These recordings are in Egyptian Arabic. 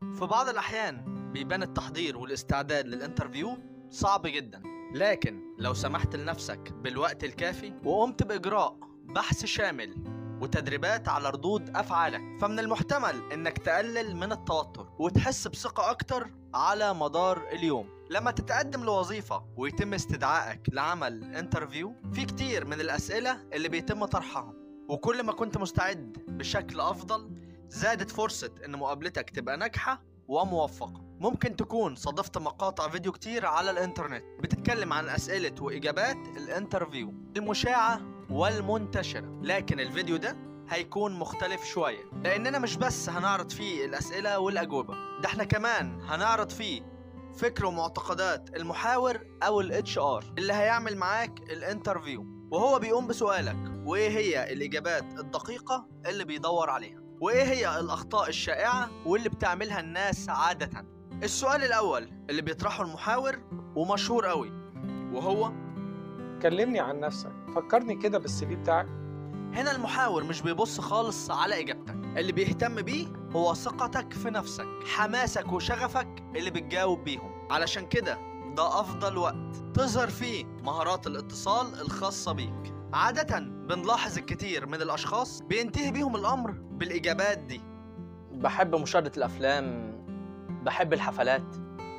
في بعض الأحيان بيبان التحضير والاستعداد للانترفيو صعب جدا لكن لو سمحت لنفسك بالوقت الكافي وقمت بإجراء بحث شامل وتدريبات على ردود أفعالك فمن المحتمل إنك تقلل من التوتر وتحس بثقة أكتر على مدار اليوم لما تتقدم لوظيفة ويتم استدعائك لعمل انترفيو في كتير من الأسئلة اللي بيتم طرحها وكل ما كنت مستعد بشكل أفضل زادت فرصة إن مقابلتك تبقى ناجحة وموفقة ممكن تكون صادفت مقاطع فيديو كتير على الانترنت بتتكلم عن أسئلة وإجابات الانترفيو المشاعة والمنتشرة لكن الفيديو ده هيكون مختلف شوية لأننا مش بس هنعرض فيه الأسئلة والأجوبة ده احنا كمان هنعرض فيه فكر ومعتقدات المحاور أو الاتش ار اللي هيعمل معاك الانترفيو وهو بيقوم بسؤالك وإيه هي الإجابات الدقيقة اللي بيدور عليها وإيه هي الأخطاء الشائعة واللي بتعملها الناس عادةً السؤال الأول اللي بيطرحه المحاور ومشهور قوي وهو كلمني عن نفسك فكرني كده بالسي في بتاعك هنا المحاور مش بيبص خالص على إجابتك اللي بيهتم بيه هو ثقتك في نفسك حماسك وشغفك اللي بتجاوب بيهم علشان كده ده أفضل وقت تظهر فيه مهارات الاتصال الخاصة بيك عادة بنلاحظ الكثير من الأشخاص بينتهي بيهم الأمر بالإجابات دي بحب مشاهدة الأفلام بحب الحفلات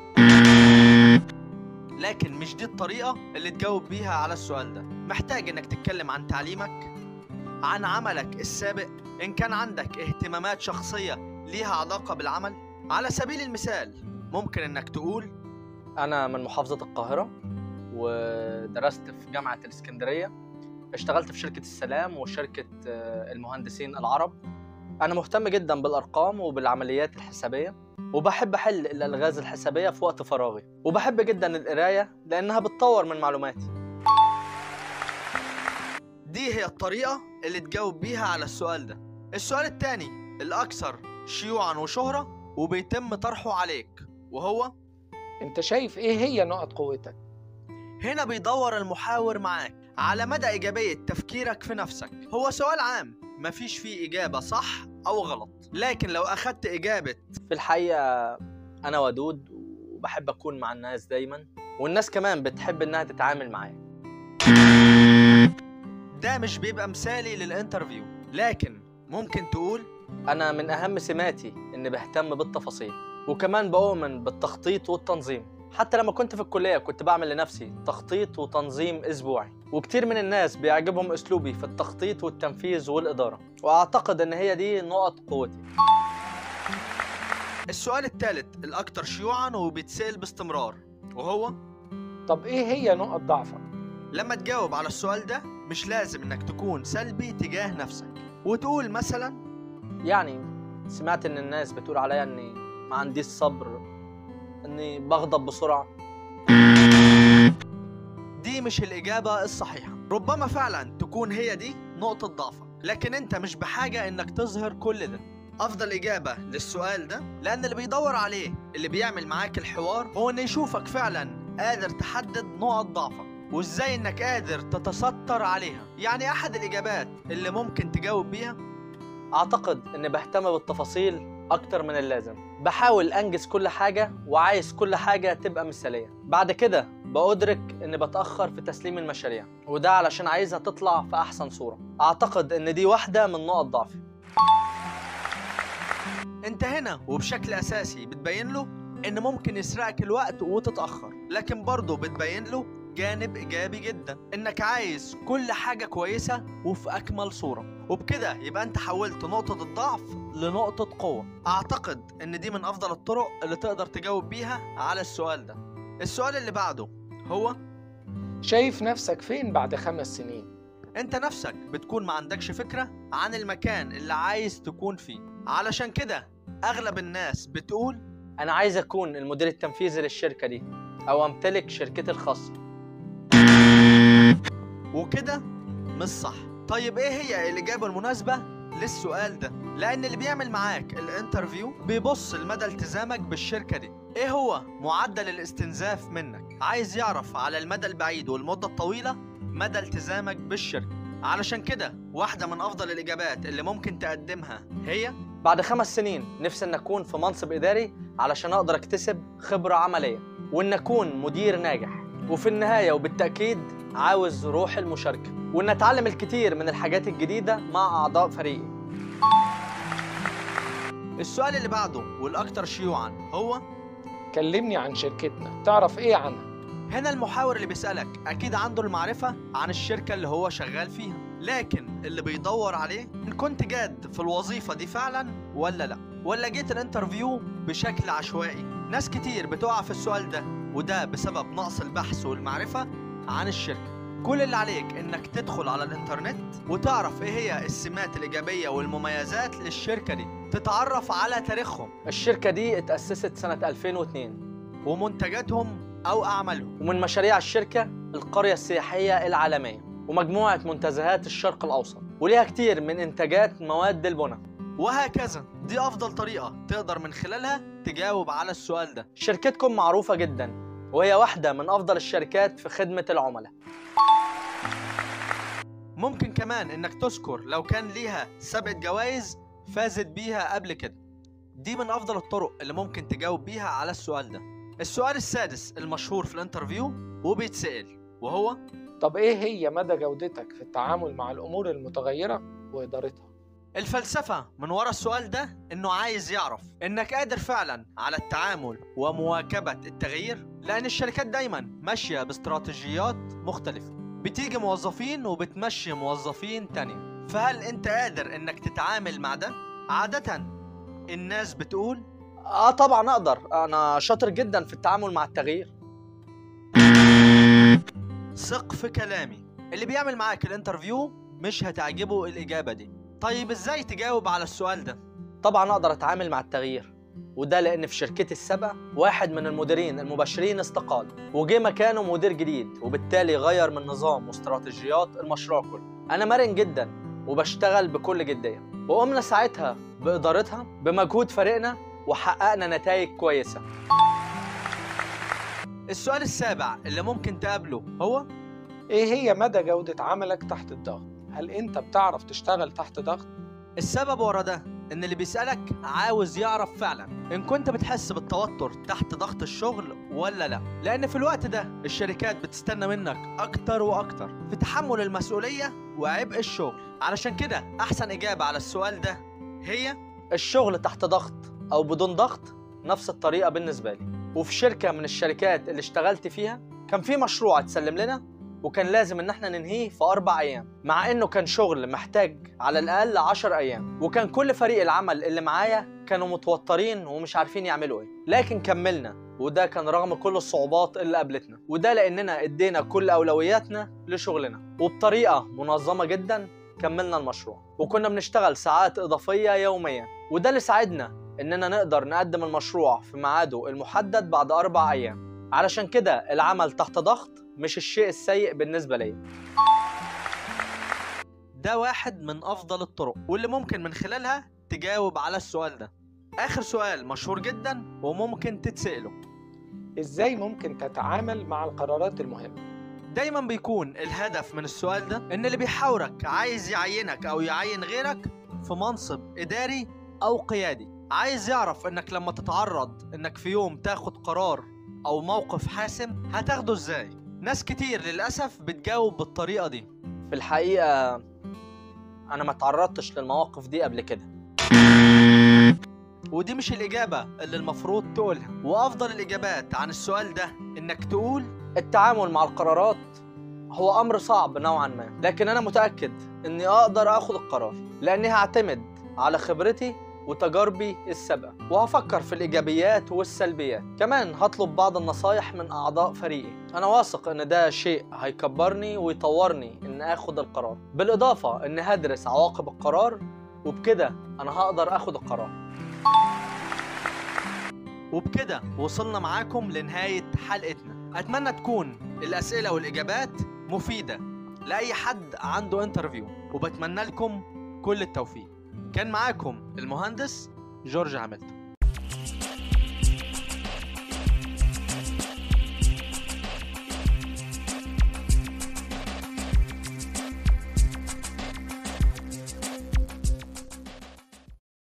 لكن مش دي الطريقة اللي تجاوب بيها على السؤال ده محتاج انك تتكلم عن تعليمك عن عملك السابق ان كان عندك اهتمامات شخصية ليها علاقة بالعمل على سبيل المثال ممكن انك تقول أنا من محافظة القاهرة ودرست في جامعة الإسكندرية اشتغلت في شركة السلام وشركة آه، المهندسين العرب أنا مهتم جدا بالأرقام وبالعمليات الحسابية وبحب أحل الألغاز الحسابية في وقت فراغي وبحب جدا القراية لأنها بتطور من معلوماتي دي هي الطريقة اللي تجاوب بيها على السؤال ده السؤال التاني الأكثر شيوعا وشهرة وبيتم طرحه عليك وهو انت شايف ايه هي نقط قوتك هنا بيدور المحاور معاك على مدى إيجابية تفكيرك في نفسك هو سؤال عام مفيش فيه إجابة صح أو غلط لكن لو أخدت إجابة في الحقيقة أنا ودود وبحب أكون مع الناس دايما والناس كمان بتحب إنها تتعامل معايا ده مش بيبقى مثالي للانترفيو لكن ممكن تقول أنا من أهم سماتي إني بهتم بالتفاصيل وكمان بؤمن بالتخطيط والتنظيم حتى لما كنت في الكلية كنت بعمل لنفسي تخطيط وتنظيم أسبوعي وكتير من الناس بيعجبهم أسلوبي في التخطيط والتنفيذ والإدارة وأعتقد إن هي دي نقط قوتي السؤال الثالث الأكثر شيوعا وبيتسأل باستمرار وهو طب ايه هي نقط ضعفك لما تجاوب على السؤال ده مش لازم إنك تكون سلبي تجاه نفسك وتقول مثلا يعني سمعت إن الناس بتقول عليا إني ما عنديش صبر إني بغضب بسرعة دي مش الإجابة الصحيحة ربما فعلا تكون هي دي نقطة ضعفك لكن أنت مش بحاجة إنك تظهر كل ده أفضل إجابة للسؤال ده لأن اللي بيدور عليه اللي بيعمل معاك الحوار هو إنه يشوفك فعلا قادر تحدد نقط ضعفك وإزاي إنك قادر تتستر عليها يعني أحد الإجابات اللي ممكن تجاوب بيها أعتقد إني بهتم بالتفاصيل أكتر من اللازم بحاول أنجز كل حاجة وعايز كل حاجة تبقى مثالية بعد كده بأدرك إني بتأخر في تسليم المشاريع وده علشان عايزها تطلع في أحسن صورة أعتقد إن دي واحدة من نقط ضعفي انت هنا وبشكل اساسي بتبين له ان ممكن يسرقك الوقت وتتاخر لكن برضه بتبين له جانب ايجابي جدا انك عايز كل حاجه كويسه وفي اكمل صوره وبكده يبقى انت حولت نقطه الضعف لنقطه قوه اعتقد ان دي من افضل الطرق اللي تقدر تجاوب بيها على السؤال ده السؤال اللي بعده هو شايف نفسك فين بعد خمس سنين انت نفسك بتكون ما عندكش فكرة عن المكان اللي عايز تكون فيه علشان كده اغلب الناس بتقول أنا عايز أكون المدير التنفيذي للشركة دي أو أمتلك شركتي الخاصة وكده مش صح طيب ايه هي الاجابة المناسبة للسؤال ده لان اللي بيعمل معاك الانترفيو بيبص لمدى التزامك بالشركة دي ايه هو معدل الاستنزاف منك عايز يعرف على المدى البعيد والمدة الطويلة مدى التزامك بالشركة علشان كده واحدة من أفضل الإجابات اللي ممكن تقدمها هي بعد خمس سنين نفسي ان اكون في منصب اداري علشان اقدر اكتسب خبره عمليه وان اكون مدير ناجح وفي النهايه وبالتاكيد عاوز روح المشاركه وان اتعلم الكثير من الحاجات الجديده مع اعضاء فريقي السؤال اللي بعده والأكثر شيوعا هو كلمني عن شركتنا تعرف ايه عنها هنا المحاور اللي بيسألك أكيد عنده المعرفة عن الشركة اللي هو شغال فيها لكن اللي بيدور عليه إن كنت جاد في الوظيفة دي فعلا ولا لا ولا جيت الانترفيو بشكل عشوائي ناس كتير بتقع في السؤال ده وده بسبب نقص البحث والمعرفة عن الشركة كل اللي عليك انك تدخل على الانترنت وتعرف ايه هي السمات الايجابيه والمميزات للشركه دي تتعرف على تاريخهم الشركه دي اتاسست سنه 2002 ومنتجاتهم او اعمالهم ومن مشاريع الشركه القريه السياحيه العالميه ومجموعه منتزهات الشرق الاوسط وليها كتير من انتاجات مواد البناء وهكذا دي افضل طريقه تقدر من خلالها تجاوب على السؤال ده شركتكم معروفه جدا وهي واحده من افضل الشركات في خدمه العملاء ممكن كمان انك تذكر لو كان ليها سبعة جوائز فازت بيها قبل كده دي من افضل الطرق اللي ممكن تجاوب بيها على السؤال ده السؤال السادس المشهور في الانترفيو وبيتسأل وهو طب ايه هي مدى جودتك في التعامل مع الامور المتغيره وادارتها الفلسفة من ورا السؤال ده انه عايز يعرف انك قادر فعلا على التعامل ومواكبة التغيير لان الشركات دايما ماشية باستراتيجيات مختلفة بتيجي موظفين وبتمشي موظفين تانية فهل انت قادر انك تتعامل مع ده؟ عادة الناس بتقول اه طبعا اقدر انا شاطر جدا في التعامل مع التغيير ثق في كلامي اللي بيعمل معاك الانترفيو مش هتعجبه الإجابة دي طيب ازاي تجاوب على السؤال ده؟ طبعا اقدر اتعامل مع التغيير وده لان في شركتي السابقه واحد من المديرين المباشرين استقال وجه مكانه مدير جديد وبالتالي غير من نظام واستراتيجيات المشروع كله انا مرن جدا وبشتغل بكل جديه وقمنا ساعتها بادارتها بمجهود فريقنا وحققنا نتائج كويسه السؤال السابع اللي ممكن تقابله هو ايه هي مدى جوده عملك تحت الضغط هل انت بتعرف تشتغل تحت ضغط السبب ورا ده ان اللي بيسألك عاوز يعرف فعلا ان كنت بتحس بالتوتر تحت ضغط الشغل ولا لا لان في الوقت ده الشركات بتستنى منك اكتر واكتر في تحمل المسؤولية وعبء الشغل علشان كده احسن اجابة على السؤال ده هي الشغل تحت ضغط او بدون ضغط نفس الطريقه بالنسبه لي وفي شركه من الشركات اللي اشتغلت فيها كان في مشروع اتسلم لنا وكان لازم ان احنا ننهيه في اربع ايام مع انه كان شغل محتاج على الاقل عشر ايام وكان كل فريق العمل اللي معايا كانوا متوترين ومش عارفين يعملوا ايه لكن كملنا وده كان رغم كل الصعوبات اللي قابلتنا وده لاننا ادينا كل اولوياتنا لشغلنا وبطريقه منظمه جدا كملنا المشروع وكنا بنشتغل ساعات اضافيه يوميا وده اللي ساعدنا اننا نقدر نقدم المشروع في ميعاده المحدد بعد اربع ايام علشان كده العمل تحت ضغط مش الشيء السيء بالنسبه ليا ده واحد من افضل الطرق واللي ممكن من خلالها تجاوب على السؤال ده اخر سؤال مشهور جدا وممكن تتسأله ازاي ممكن تتعامل مع القرارات المهمه دايما بيكون الهدف من السؤال ده ان اللي بيحاورك عايز يعينك او يعين غيرك في منصب اداري او قيادي عايز يعرف انك لما تتعرض انك في يوم تاخد قرار او موقف حاسم هتاخده ازاي ناس كتير للاسف بتجاوب بالطريقه دي في الحقيقه انا ما تعرضتش للمواقف دي قبل كده ودي مش الإجابة اللي المفروض تقولها وأفضل الإجابات عن السؤال ده إنك تقول التعامل مع القرارات هو امر صعب نوعا ما لكن انا متاكد اني اقدر اخد القرار لاني هعتمد على خبرتي وتجاربي السابقه وهفكر في الايجابيات والسلبيات كمان هطلب بعض النصايح من اعضاء فريقي انا واثق ان ده شيء هيكبرني ويطورني ان اخد القرار بالاضافه اني هدرس عواقب القرار وبكده انا هقدر اخد القرار وبكده وصلنا معاكم لنهاية حلقتنا أتمنى تكون الأسئلة والإجابات مفيدة لأي حد عنده انترفيو وبتمنى لكم كل التوفيق كان معاكم المهندس جورج عملت